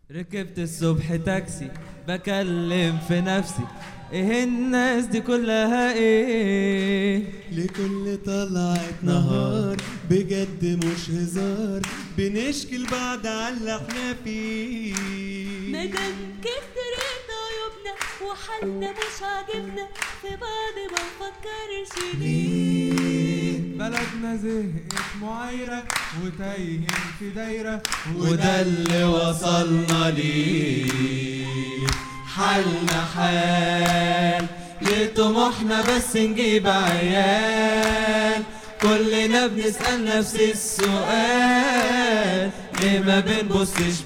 ركبت الصبح تاكسي بكلم في نفسي ايه الناس دي كلها ايه لكل طلعت نهار بجد مش هزار بنشكي لبعض على اللي احنا فيه مادام كترت عيوبنا وحالنا مش عاجبنا في بعض ما نفكرش ليه بلدنا زهقت معايرة وتايهين في دايرة وده اللي وصلنا ليه حالنا حال لطموحنا بس نجيب عيال كلنا بنسأل نفس السؤال ليه ما بنبصش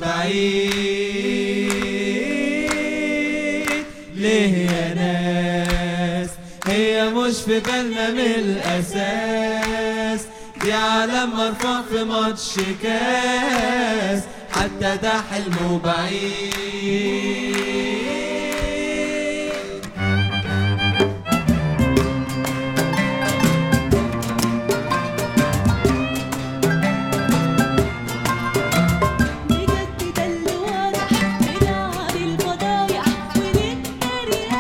بعيد ليه يا ناس هي مش في بالنا من الأساس دي عالم مرفوع في ماتش كاس حتى ده حلمه بعيد بجد ده اللي واضح بنلعب الفضايح ونتريق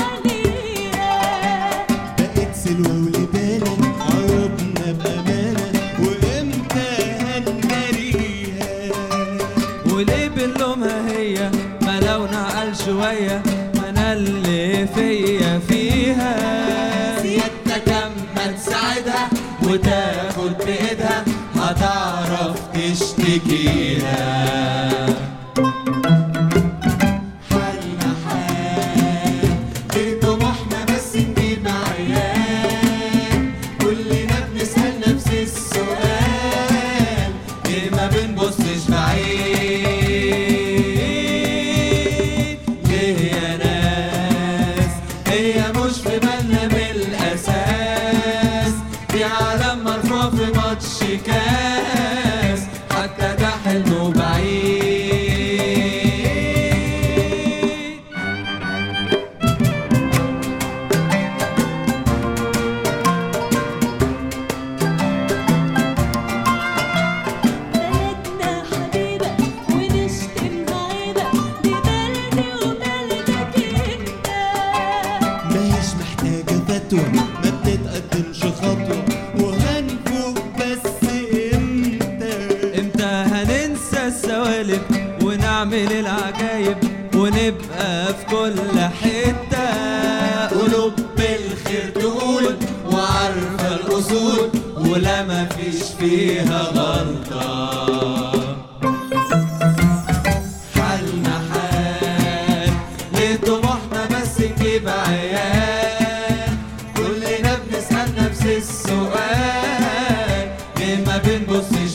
عليها بقت سلوى ولبانة عيوبنا بأمانة وإمتى هنجريها وليه بنلومها هي ما لو نعقل شوية ما انا اللي فيا فيها سيادتك اما تساعدها وتاخد بايدها هتعرف تشتكيها حالنا حال لطموحنا بس نجيب عيال كلنا بنسأل نفس السؤال ليه ما بنبصش بعيد ليه يا ناس هي مش في بالنا من الأساس دي عالم مرفوع في ماتش كاس حتى ده حلمه بعيد بلدنا حبيبة ونشتمها عيبة دي بلدي وبلدك انت ماهيش محتاجة فتوى ما بتتقدمش خطوة وهنفوق بس امتى امتى هننسى السوالف ونعمل العجايب ونبقى في كل حتة قلوب بالخير تقول وعارفة الأصول ولا مفيش فيها غلطة حالنا حال لطموحنا بس نجيب عيال كلنا بنسأل نفس السؤال ليه ما بنبصش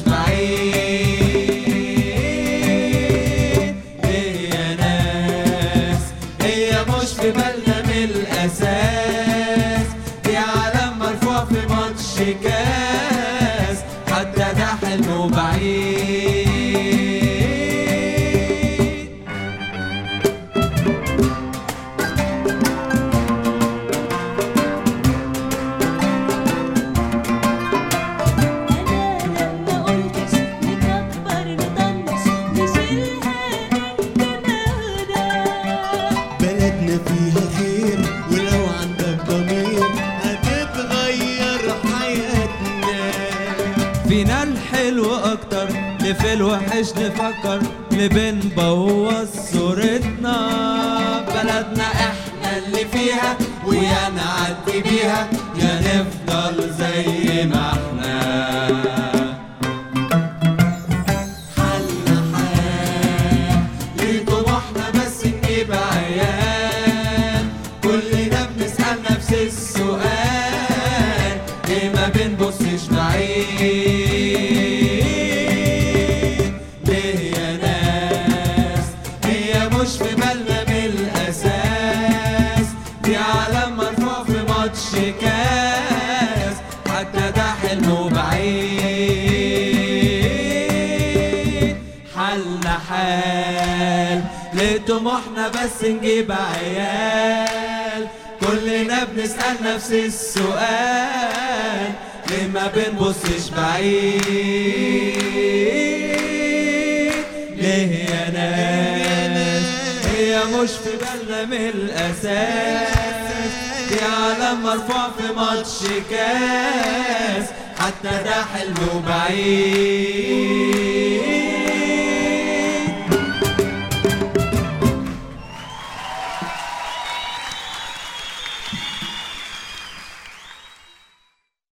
بعيد ليه يا ناس هي مش في بالنا من الأساس دي عالم مرفوع في ماتش كاس حتى ده حلمه بعيد انا لما قلتش نكبر نطنش نشيلها من دماغنا بلدنا فيها خير ولو عندك ضمير هتتغير حياتنا فينا الحلو اكتر اللي في الوحش نفكر اللي بنبوظ صورتنا بلدنا احنا اللي فيها ويا نعدي بيها يا نفضل زي ما احنا حالنا حال لطموحنا بس نجيب عيال كلنا بنسأل نفس السؤال ليه ما بنبصش بعيد ليه يا ناس هي مش في بالنا من الأساس دي عالم مرفوع في ماتش كاس حتى ده حلمه بعيد حالنا حال لطموحنا بس نجيب عيال كلنا بنسأل نفس السؤال ليه ما بنبصش بعيد ليه يا ناس مش في بالنا من الاساس دي علم مرفوع في ماتش كاس حتى ده حلو بعيد